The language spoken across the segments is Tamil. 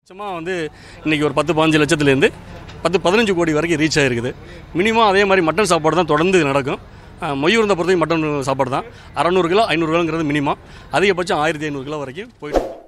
சும்மா வந்து இன்றைக்கி ஒரு பத்து பதினஞ்சு லட்சத்துலேருந்து பத்து பதினஞ்சு கோடி வரைக்கும் ரீச் ஆகிருக்குது மினிமம் அதே மாதிரி மட்டன் சாப்பாடு தான் தொடர்ந்து நடக்கும் அஹ், மொய்யூர்ந்த பொறுத்தவரைக்கும் மட்டன் சாப்பாடு தான் அறநூறு கிலோ ஐநூறு கிலோங்கிறது மினிமம் அதிகபட்சம் ஆயிரத்தி ஐநூறு கிலோ வரைக்கும் போயிட்டு இருக்கு.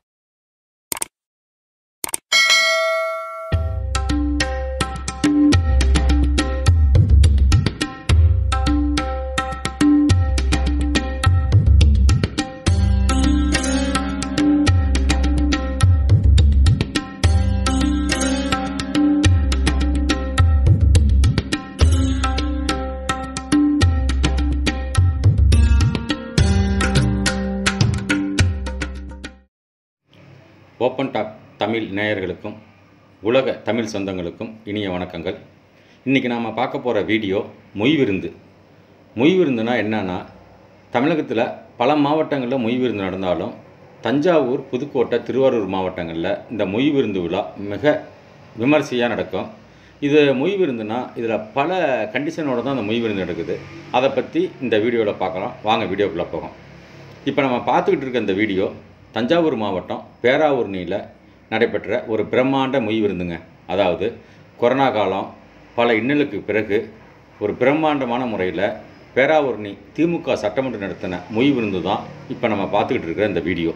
ஓப்பன் டாக் தமிழ் நேயர்களுக்கும் உலக தமிழ் சொந்தங்களுக்கும் இனிய வணக்கங்கள் இன்றைக்கி நாம் பார்க்க போகிற வீடியோ மொய் விருந்து மொய் விருந்துனா என்னன்னா தமிழகத்தில் பல மாவட்டங்களில் மொய் விருந்து நடந்தாலும் தஞ்சாவூர் புதுக்கோட்டை திருவாரூர் மாவட்டங்களில் இந்த மொய் விருந்து விழா மிக விமர்சையாக நடக்கும் இது மொய் விருந்துனா இதில் பல கண்டிஷனோட தான் அந்த மொய் விருந்து நடக்குது அதை பற்றி இந்த வீடியோவில் பார்க்கலாம் வாங்க வீடியோக்குள்ளே போகும் இப்போ நம்ம பார்த்துக்கிட்டு இருக்க இந்த வீடியோ தஞ்சாவூர் மாவட்டம் பேராவூர்ணியில் நடைபெற்ற ஒரு பிரம்மாண்ட மொய் விருந்துங்க அதாவது கொரோனா காலம் பல இன்னலுக்கு பிறகு ஒரு பிரம்மாண்டமான முறையில் பேராவூர்ணி திமுக சட்டமன்றம் நடத்தின மொய் விருந்து தான் இப்போ நம்ம பார்த்துக்கிட்டு இருக்கிற இந்த வீடியோ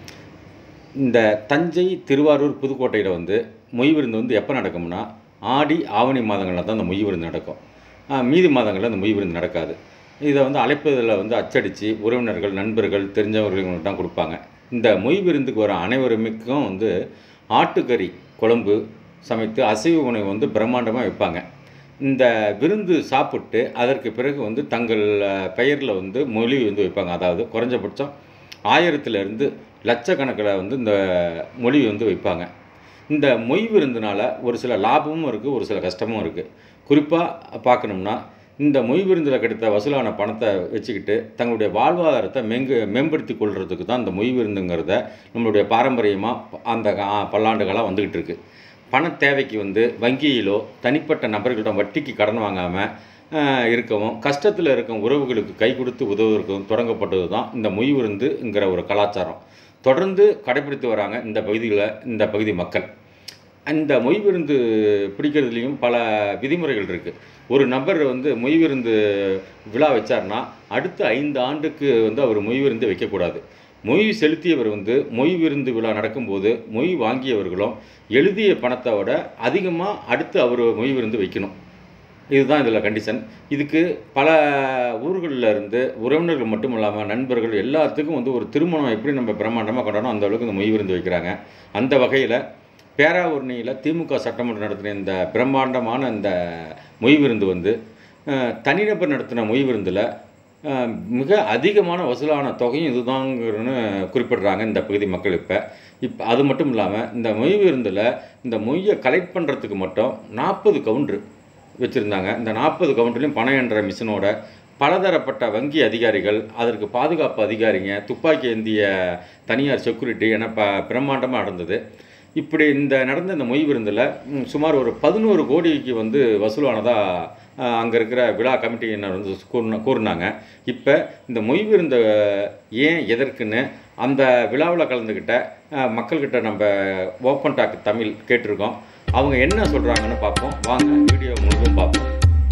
இந்த தஞ்சை திருவாரூர் புதுக்கோட்டையில் வந்து மொய் விருந்து வந்து எப்போ நடக்கும்னா ஆடி ஆவணி மாதங்களில் தான் அந்த மொய் விருந்து நடக்கும் ஆஹ் மீதி மாதங்களில் அந்த மொய் விருந்து நடக்காது இதை வந்து அழைப்பதில் வந்து அச்சடித்து உறவினர்கள் நண்பர்கள் தெரிஞ்சவர்களுக்கு தான் கொடுப்பாங்க இந்த மொய் விருந்துக்கு வர அனைவருமிக்கும் வந்து ஆட்டுக்கறி குழம்பு சமைத்து அசைவ உணவு வந்து பிரம்மாண்டமாக வைப்பாங்க இந்த விருந்து சாப்பிட்டு அதற்கு பிறகு வந்து தங்கள் பெயரில் வந்து மொழி வந்து வைப்பாங்க அதாவது குறைஞ்சபட்சம் ஆயிரத்துலேருந்து லட்சக்கணக்கில் வந்து இந்த மொழி வந்து வைப்பாங்க இந்த மொய் விருந்தினால ஒரு சில லாபமும் இருக்குது ஒரு சில கஷ்டமும் இருக்குது குறிப்பாக பார்க்கணும்னா இந்த மொய் விருந்தில் கிடைத்த வசூலான பணத்தை வச்சுக்கிட்டு தங்களுடைய வாழ்வாதாரத்தை மேங்கு மேம்படுத்தி கொள்றதுக்கு தான் இந்த மொய் விருந்துங்கிறத நம்மளுடைய பாரம்பரியமாக அந்த கா- பல்லாண்டுகளாக வந்துக்கிட்டு இருக்கு பண தேவைக்கு வந்து வங்கியிலோ தனிப்பட்ட நபர்களிடம் வட்டிக்கு கடன் வாங்காமல் இருக்கவும் கஷ்டத்தில் இருக்கும் உறவுகளுக்கு கை கொடுத்து உதவுவதற்கும் தொடங்கப்பட்டது தான் இந்த மொய் விருந்துங்கிற ஒரு கலாச்சாரம் தொடர்ந்து கடைபிடித்து வராங்க இந்த பகுதியில் இந்த பகுதி மக்கள் அந்த மொய் விருந்து பிடிக்கிறதுலையும் பல விதிமுறைகள் இருக்குது ஒரு நபர் வந்து மொய் விருந்து விழா வச்சார்னா அடுத்த ஐந்து ஆண்டுக்கு வந்து அவர் மொய் விருந்து வைக்கக்கூடாது மொய் செலுத்தியவர் வந்து மொய் விருந்து விழா நடக்கும்போது மொய் வாங்கியவர்களும் எழுதிய பணத்தை விட அதிகமாக அடுத்து அவர் மொய் விருந்து வைக்கணும் இதுதான் இதில் கண்டிஷன் இதுக்கு பல ஊர்களில் இருந்து உறவினர்கள் மட்டும் இல்லாமல் நண்பர்கள் எல்லாத்துக்கும் வந்து ஒரு திருமணம் எப்படி நம்ம பிரம்மாண்டமாக கொண்டாடணும் அந்த அளவுக்கு இந்த மொய் விருந்து வைக்கிறாங்க அந்த வகையில் பேராவூர்ணியில் திமுக சட்டமன்றம் நடத்தின இந்த பிரம்மாண்டமான இந்த மொய் விருந்து வந்து அஹ், தனிநபர் நடத்தின மொய் விருந்தில் அஹ், மிக அதிகமான வசூலான தொகையும் இதுதாங்கிறன்னு குறிப்பிடுறாங்க இந்த பகுதி மக்கள் இப்போ இப்போ அது மட்டும் இல்லாமல் இந்த மொய் விருந்தில் இந்த மொய்யை கலெக்ட் பண்ணுறதுக்கு மட்டும் நாற்பது கவுண்ட்ரு வச்சுருந்தாங்க இந்த நாற்பது கவுண்டர்லையும் பணம் என்ற மிஷினோட பலதரப்பட்ட வங்கி அதிகாரிகள் அதற்கு பாதுகாப்பு அதிகாரிங்க துப்பாக்கி ஏந்திய தனியார் செக்யூரிட்டி என ப பிரம்மாண்டமாக நடந்தது இப்படி இந்த நடந்த இந்த மொய் விருந்தில் ம், சுமார் ஒரு பதினோரு கோடிக்கு வந்து வசூலானதாக அங்கே இருக்கிற விழா கமிட்டியினர் வந்து கூறின கூறினாங்க இப்போ இந்த மொய் விருந்த ஏன் எதற்குன்னு அந்த விழாவில் கலந்துக்கிட்ட அஹ், மக்கள்கிட்ட நம்ம ஓப்பன் டாக் தமிழ் கேட்டிருக்கோம் அவங்க என்ன சொல்கிறாங்கன்னு பார்ப்போம் வாங்க வீடியோ முழுதும் பார்ப்போம்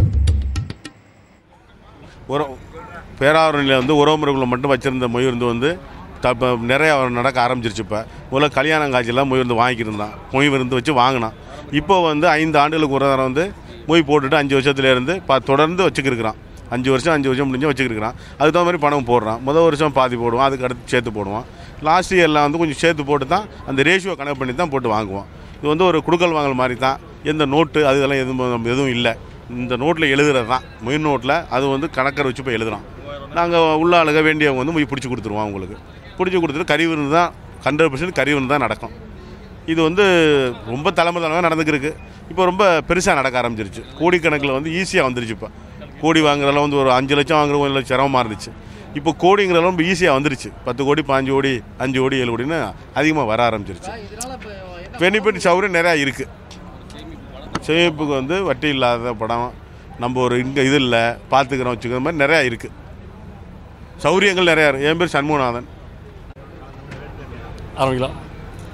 உற பேராவூரில் வந்து உறவுமுறைகளை மட்டும் வச்சுருந்த மொய்விருந்து வந்து த இப்போ நிறைய நடக்க ஆரம்பிச்சிருச்சு இப்போ முதல்ல கல்யாணம் காட்சியெல்லாம் மொய்விருந்து வாங்கிக்கிட்டு இருந்தான் மொய் விருந்து வச்சு வாங்கினான் இப்போ வந்து ஐந்து ஆண்டுகளுக்கு ஒரு தடவை வந்து மொய் போட்டுட்டு அஞ்சு வருஷத்துல இருந்து ப தொடர்ந்து வச்சுக்கிருக்கிறான் அஞ்சு வருஷம் அஞ்சு வருஷம் முடிஞ்சு வச்சுக்கிருக்கிறான் அதுக்கு தகுந்த மாதிரி பணம் போடுறான் முதல் வருஷம் பாதி போடுவான் அதுக்கு அடுத்து சேர்த்து போடுவான் லாஸ்ட் இயர்லாம் வந்து கொஞ்சம் சேர்த்து போட்டு தான் அந்த ரேஷியோ கணக்கு பண்ணி தான் போட்டு வாங்குவான் இது வந்து ஒரு குடுக்கல் வாங்கல் மாதிரி தான் எந்த நோட்டு அது இதெல்லாம் எதுவும் எதுவும் இல்லை இந்த நோட்டில் எழுதுறது தான் மொய் நோட்டில் அது வந்து கணக்கர் வச்சு போய் எழுதுறான் நாங்கள் உள்ள ஆளுக வேண்டியவங்க வந்து மொய் பிடிச்சி கொடுத்துருவோம் அவங்களுக்கு பிடிச்சி கொடுத்துட்டு கறி விருந்து தான் ஹண்ட்ரட் பர்சன்ட் கறி விருந்து தான் நடக்கும் இது வந்து ரொம்ப தலைமுறை தலைமுறை நடந்துக்கிருக்கு இப்போ ரொம்ப பெருசாக நடக்க ஆரம்பிச்சிருச்சு கோடிக்கணக்கில் வந்து ஈஸியாக வந்துருச்சு இப்போ கோடி வாங்குறதெல்லாம் வந்து ஒரு அஞ்சு லட்சம் வாங்குற ஒரு லட்சம் சிரமமாக இருந்துச்சு இப்போ கோடிங்கிறதெல்லாம் ரொம்ப ஈஸியாக வந்துருச்சு பத்து கோடி பாஞ்சு கோடி அஞ்சு கோடி ஏழு கோடின்னு அதிகமாக வர ஆரம்பிச்சிருச்சு பெனிஃபிட் சௌகரியம் நிறையா இருக்குது சேமிப்புக்கு வந்து வட்டி இல்லாத படம் நம்ம ஒரு இங்கே இது இல்லை பார்த்துக்கிறோம் வச்சுக்கிற மாதிரி நிறையா இருக்குது சௌரியங்கள் நிறையா இருக்குது என் பேர் சண்முகநாதன் ஆரம்பிக்கலாம்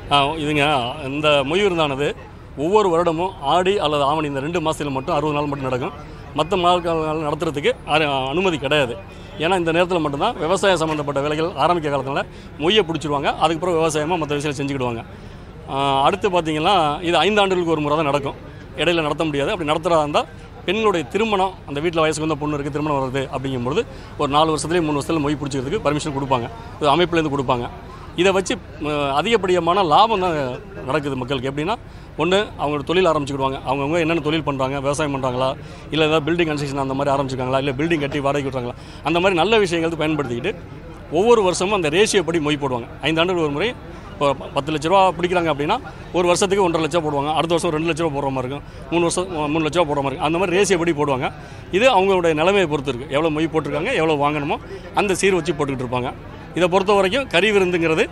ஆ, இதுங்க இந்த மொய் விருந்தானது ஒவ்வொரு வருடமும் ஆடி அல்லது ஆவணி இந்த ரெண்டு மாதத்தில் மட்டும் அறுபது நாள் மட்டும் நடக்கும் மற்ற நாட்கள் நடத்துறதுக்கு அரு- அனுமதி கிடையாது ஏன்னா இந்த நேரத்தில் மட்டும்தான் விவசாயம் சம்மந்தப்பட்ட வேலைகள் ஆரம்பிக்க காலத்தில் மொய்யை பிடிச்சிருவாங்க அதுக்கப்புறம் விவசாயமாக மற்ற விஷயம் செஞ்சுக்கிடுவாங்க ஆ, அடுத்து பார்த்தீங்கன்னா இது ஐந்து ஆண்டுகளுக்கு ஒரு முறை தான் நடக்கும் இடையில நடத்த முடியாது அப்படி நடத்துகிறதா இருந்தால் பெண்களுடைய திருமணம் அந்த வீட்டில் வயசுக்கு வந்த பொண்ணு இருக்குது திருமணம் வருது அப்படிங்கும்பொழுது ஒரு நாலு வருஷத்துலேயே மூணு வருஷத்துல மொய் பிடிச்சிக்கிறதுக்கு பர்மிஷன் கொடுப்பாங்க இது அமைப்புலேருந்து கொடுப்பாங்க இதை வச்சு ம், அதிகப்படியான லாபம் தான் நடக்குது மக்களுக்கு எப்படின்னா ஒன்று அவங்களோட தொழில் ஆரம்பிச்சுக்கிடுவாங்க அவங்கவுங்க என்னென்ன தொழில் பண்ணுறாங்க விவசாயம் பண்ணுறாங்களா இல்லை ஏதாவது பில்டிங் கன்ஸ்ட்ரக்ஷன் அந்த மாதிரி ஆரம்பிச்சிருக்காங்களா இல்லை பில்டிங் கட்டி வாடகை விட்றாங்களா அந்த மாதிரி நல்ல விஷயங்களுக்கு பயன்படுத்திக்கிட்டு ஒவ்வொரு வருஷமும் அந்த ரேஷியோ படி மொய் போடுவாங்க ஐந்து ஆண்டுகள் ஒரு முறை இப்போ பத்து லட்ச ரூபா பிடிக்கிறாங்க அப்படின்னா ஒரு வருஷத்துக்கு ஒன்றரை லட்சம் போடுவாங்க அடுத்த வருஷம் ரெண்டு லட்ச ரூபா போடுற மாதிரி இருக்கும் மூணு வருஷம் மூணு லட்ச ரூபா போடுற மாதிரி இருக்கும் அந்த மாதிரி ரேஷியோ படி போடுவாங்க இது அவங்களுடைய நிலைமையை பொறுத்து இருக்குது எவ்வளோ மொய் போட்டிருக்காங்க எவ்வளோ வாங்கணுமோ அந்த சீர் வச்சு போட்டுக்கிட்டு இருப்பாங்க இதை பொறுத்த வரைக்கும் கறி விருந்துங்கிறது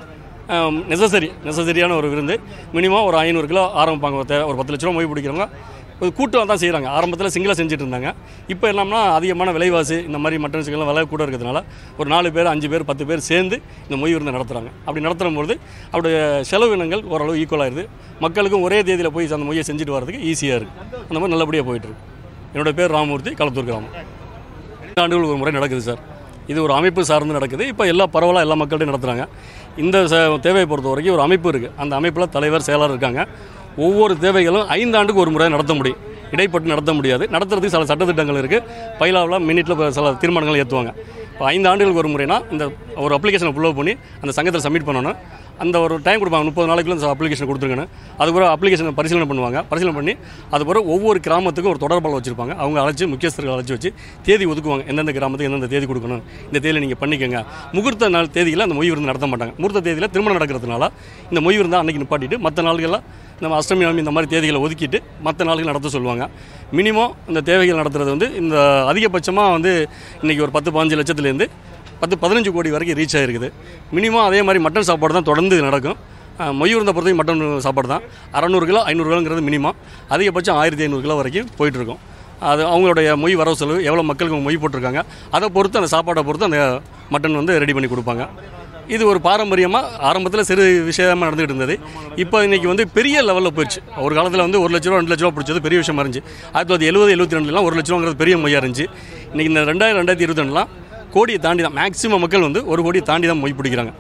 நெசசரி நெசசரியான ஒரு விருந்து மினிமம் ஒரு ஐநூறு கிலோ ஆரம்பிப்பாங்க ஒரு தே- ஒரு பத்து லட்ச ரூபா மொய் பிடிக்கிறவங்க ஒரு கூட்டம் தான் செய்கிறாங்க ஆரம்பத்தில் சிங்கிளாக செஞ்சுட்டு இருந்தாங்க இப்போ என்னம்னா அதிகமான விலைவாசி இந்த மாதிரி மட்டன் சிக்கன்லாம் விலை கூட இருக்கிறதுனால ஒரு நாலு பேர் அஞ்சு பேர் பத்து பேர் சேர்ந்து இந்த மொய் விருந்து நடத்துகிறாங்க அப்படி நடத்தும்போது அவருடைய செலவினங்கள் ஓரளவு ஈக்குவல் ஆயிருது மக்களுக்கும் ஒரே தேதியில் போய் அந்த மொய்யை செஞ்சுட்டு வரதுக்கு ஈஸியாக இருக்குது அந்த மாதிரி நல்லபடியாக போயிட்டுருக்கு என்னோட பேர் ராமமூர்த்தி களத்தூர் கிராமம் ரெண்டு ஆண்டுகளுக்கு ஒரு முறை நடக்குது சார் இது ஒரு அமைப்பு சார்ந்து நடக்குது இப்போ எல்லா பரவலாக எல்லா மக்கள்கிட்டையும் நடத்துகிறாங்க இந்த ச- தேவையை பொறுத்த வரைக்கும் ஒரு அமைப்பு இருக்குது அந்த அமைப்பில் தலைவர் செயலாளர் இருக்காங்க ஒவ்வொரு தேவைகளும் ஐந்து ஆண்டுக்கு ஒரு முறை நடத்த முடியும் இடைப்பட்டு நடத்த முடியாது நடத்துறதுக்கு சில சட்டத்திட்டங்கள் இருக்குது பைலாவில் மினிட்டில் சில தீர்மானங்கள் ஏற்றுவாங்க இப்போ ஐந்து ஆண்டுகளுக்கு ஒரு முறைனா இந்த ஒரு அப்ளிகேஷனை ஃபுல்லோ பண்ணி அந்த சங்கத்தில் சப்மிட் பண்ணணும் அந்த ஒரு டைம் கொடுப்பாங்க முப்பது நாளைக்குள்ள அந்த அப்ளிகேஷன் கொடுத்துருங்கன்னு அதுக்கப்புறம் அப்ளிகேஷனை பரிசீலனை பண்ணுவாங்க பரிசீலனை பண்ணி அதுக்கப்புறம் ஒவ்வொரு கிராமத்துக்கும் ஒரு தொடர்பாளர் வச்சுருப்பாங்க அவங்க அழைச்சி முக்கியஸ்தர்கள் அழைச்சி வச்சு தேதி ஒதுக்குவாங்க எந்தெந்த கிராமத்துக்கு எந்தெந்த தேதி கொடுக்கணும் இந்த தேதியில் நீங்கள் பண்ணிக்கோங்க முகூர்த்த நாள் தேதியில் அந்த மொய் விருந்து நடத்த மாட்டாங்க முகூர்த்த தேதியில் திருமணம் நடக்கிறதுனால இந்த மொய் விருந்தை அன்னைக்கு நிப்பாட்டிட்டு மற்ற நாள்களில் நம்ம அஷ்டமி நவமி இந்த மாதிரி தேதிகளை ஒதுக்கிட்டு மற்ற நாள்கள் நடத்த சொல்லுவாங்க மினிமம் இந்த தேவைகள் நடத்துறது வந்து இந்த அதிகபட்சமாக வந்து இன்றைக்கி ஒரு பத்து பதினஞ்சு லட்சத்துலேருந்து பத்து பதினஞ்சு கோடி வரைக்கும் ரீச் ஆகிருக்குது மினிமம் அதே மாதிரி மட்டன் சாப்பாடு தான் தொடர்ந்து இது நடக்கும் அஹ், மொய்யூர்ந்த பொறுத்தையும் மட்டன் சாப்பாடு தான் அறநூறு கிலோ ஐநூறு கிலோங்கிறது மினிமம் அதிகபட்சம் ஆயிரத்தி ஐநூறு கிலோ வரைக்கும் போயிட்டுருக்கும் அது அவங்களுடைய மொய் வரவு செலவு எவ்வளோ மக்களுக்கு மொய் போட்டிருக்காங்க அதை பொறுத்து அந்த சாப்பாடை பொறுத்து அந்த மட்டன் வந்து ரெடி பண்ணி கொடுப்பாங்க இது ஒரு பாரம்பரியமாக ஆரம்பத்தில் சிறு விஷயமா நடந்துகிட்டு இருந்தது இப்போ இன்னைக்கு வந்து பெரிய லெவலில் போயிடுச்சு ஒரு காலத்தில் வந்து ஒரு லட்ச ரூபா ரெண்டு லட்ச ரூபா பிடிச்சது பெரிய விஷயமா இருந்துச்சு ஆயிரத்தி தொள்ளாயிரத்தி எழுபது எழுபத்தி ரெண்டுலாம் ஒரு லட்ச ரூபாங்கிறது பெரிய மொய்யா இருந்துச்சு இன்னைக்கு இந்த ரெண்டாயிரம் ரெண்டாயிரத்தி இருபத்தி ரெண்டுலாம் கோடியை தாண்டி தான் மேக்ஸிமம் மக்கள் வந்து ஒரு கோடியை தாண்டி தான் மொய் பிடிக்கிறாங்க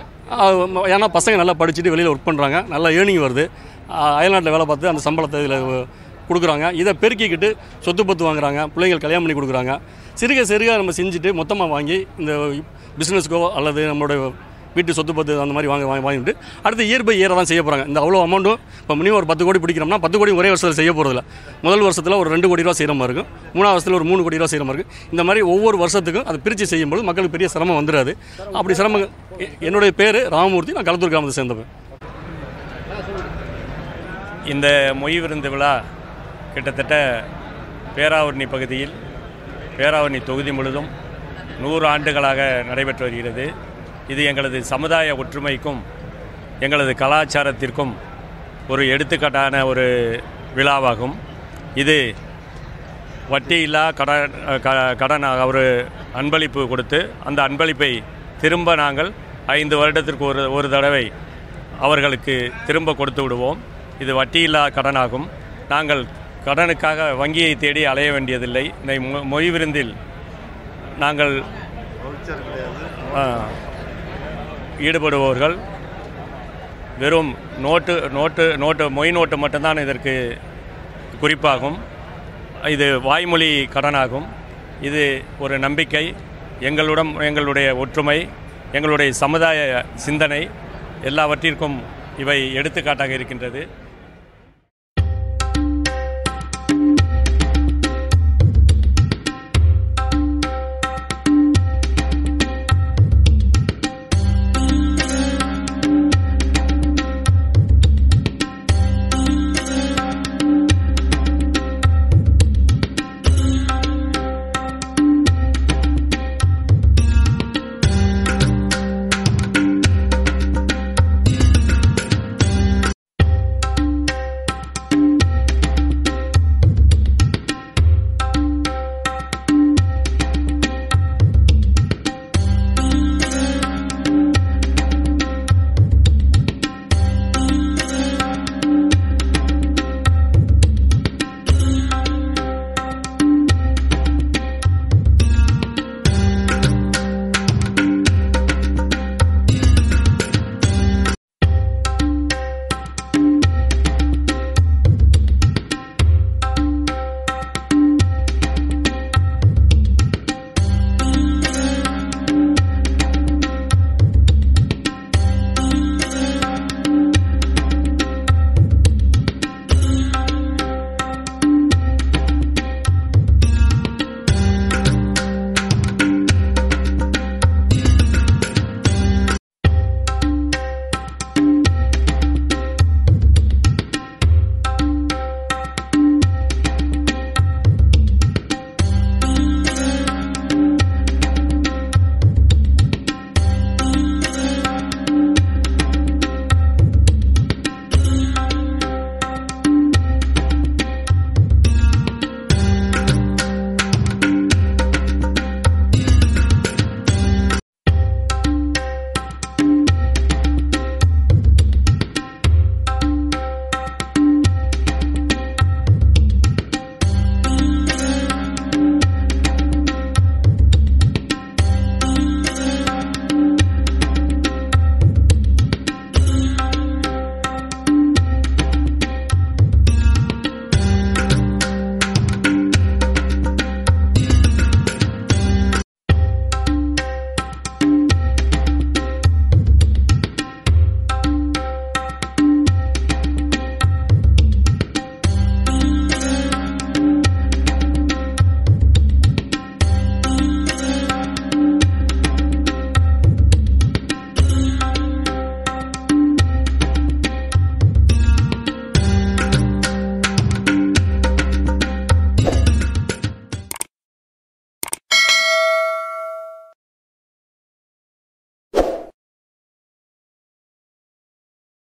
ஆஹ் ஏன்னா பசங்க நல்லா படிச்சுட்டு வெளியில் ஒர்க் பண்ணுறாங்க நல்லா ஏர்னிங் வருது ஆஹ் அயல்நாட்டில் வேலை பார்த்து அந்த சம்பளத்தை இதில் கொடுக்குறாங்க இதை பெருக்கிக்கிட்டு சொத்து பத்து வாங்குறாங்க பிள்ளைகள் கல்யாணம் பண்ணி கொடுக்குறாங்க சிறுக சிறுக நம்ம செஞ்சுட்டு மொத்தமாக வாங்கி இந்த பிஸ்னஸ்க்கோ அல்லது நம்மளோட வீட்டு சொத்து பத்து அந்த மாதிரி வாங்க வாங்கி வாங்கிட்டு அடுத்து இயர் பை இயரை தான் செய்ய போகிறாங்க இந்த அவ்வளோ அமௌண்ட்டும் இப்போ மினிமம் ஒரு பத்து கோடி பிடிக்கிறோம்னா பத்து கோடி ஒரே வருஷத்தில் செய்ய போகிறதில்ல முதல் வருஷத்தில் ஒரு ரெண்டு கோடி ரூபா செய்கிற மாதிரி இருக்கும் மூணாவது வருஷத்தில் ஒரு மூணு கோடி ரூபா செய்கிற மாதிரி இருக்கும் இந்த மாதிரி ஒவ்வொரு வருஷத்துக்கும் அது பிரித்து செய்யும்போது மக்களுக்கு பெரிய சிரமம் வந்துடாது அப்படி சிரமம் எ- என்னுடைய பேர் ராமமூர்த்தி நான் களத்தூர் கிராமத்தை சேர்ந்தவன் இந்த மொய் விருந்து விழா கிட்டத்தட்ட பேராவூரணி பகுதியில் பேராவூரணி தொகுதி முழுதும் நூறு ஆண்டுகளாக நடைபெற்று வருகிறது இது எங்களது சமுதாய ஒற்றுமைக்கும் எங்களது கலாச்சாரத்திற்கும் ஒரு எடுத்துக்காட்டான ஒரு விழாவாகும் இது வட்டியில்லா கடன் க- கடனாக ஒரு அன்பளிப்பு கொடுத்து அந்த அன்பளிப்பை திரும்ப நாங்கள் ஐந்து வருடத்திற்கு ஒரு ஒரு தடவை அவர்களுக்கு திரும்ப கொடுத்து விடுவோம் இது வட்டியில்லா கடனாகும் நாங்கள் கடனுக்காக வங்கியை தேடி அலைய வேண்டியதில்லை இந்த மொ- மொய் விருந்தில் நாங்கள் ஆ, ஈடுபடுபவர்கள் வெறும் நோட்டு நோட்டு நோட்டு மொய் நோட்டு மட்டும்தான் இதற்கு குறிப்பாகும் இது வாய்மொழி கடனாகும் இது ஒரு நம்பிக்கை எங்களுடன் எங்களுடைய ஒற்றுமை எங்களுடைய சமுதாய சிந்தனை எல்லாவற்றிற்கும் இவை எடுத்துக்காட்டாக இருக்கின்றது